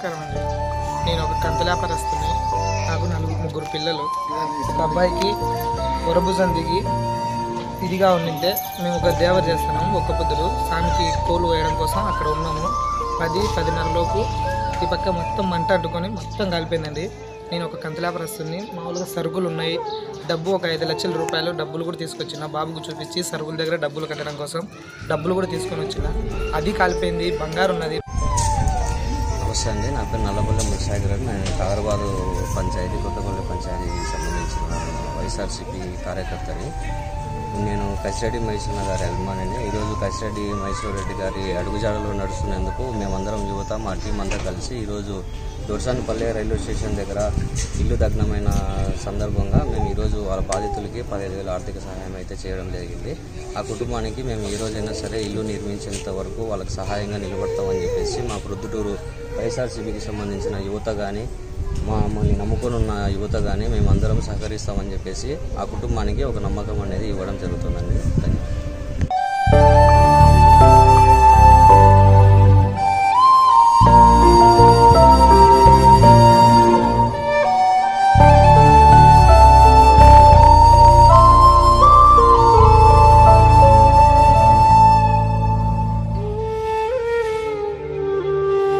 నమస్కారం అండి నేను ఒక కంత వ్యాపారస్తుని నాకు నలుగురు ముగ్గురు పిల్లలు ఒక అబ్బాయికి వరభుజం దిగి ఇదిగా ఉండింటే మేము ఒక దేవ చేస్తున్నాము ఒక్క పొద్దులు స్వామికి కోలు వేయడం కోసం అక్కడ ఉన్నాము పది పదిన్నర లోపు ఈ పక్క మొత్తం మంట అడ్డుకొని మొత్తం కాలిపోయిందండి నేను ఒక కంత వ్యాపారస్తుని మామూలుగా సరుకులు ఉన్నాయి డబ్బు ఒక ఐదు లక్షల రూపాయలు డబ్బులు కూడా తీసుకొచ్చిన బాబుకు చూపించి సరుకుల దగ్గర డబ్బులు కట్టడం కోసం డబ్బులు కూడా తీసుకొని వచ్చిన అది కాలిపోయింది బంగారు ఉన్నది నమస్తే అండి నా పేరు నల్లపల్లి ముసాగర్ నేను కాగరబాదు పంచాయతీ కొత్తపల్లి పంచాయతీకి సంబంధించిన వైఎస్ఆర్సీపీ కార్యకర్తని నేను కసిరెడ్డి మహేశ్వర గారి అభిమానిని ఈరోజు కసిరెడ్డి మహేశ్వర రెడ్డి గారి అడుగుజాడలో నడుస్తున్నందుకు మేమందరం యువత మా టీం అంతా కలిసి ఈరోజు దొరసానిపల్లె రైల్వే స్టేషన్ దగ్గర ఇల్లు దగ్నమైన సందర్భంగా మేము ఈరోజు వాళ్ళ బాధితులకి పదిహేను వేల ఆర్థిక సహాయం అయితే చేయడం జరిగింది ఆ కుటుంబానికి మేము ఏ రోజైనా సరే ఇల్లు నిర్మించేంత వరకు వాళ్ళకి సహాయంగా నిలబడతామని చెప్పేసి మా ప్రొద్దుటూరు వైఎస్ఆర్సీపీకి సంబంధించిన యువత కానీ మమ్మల్ని నమ్ముకొని ఉన్న యువత కానీ మేము అందరం సహకరిస్తామని చెప్పేసి ఆ కుటుంబానికి ఒక నమ్మకం అనేది ఇవ్వడం జరుగుతుందండి ధన్యవాదాలు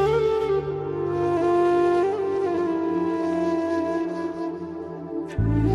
Thank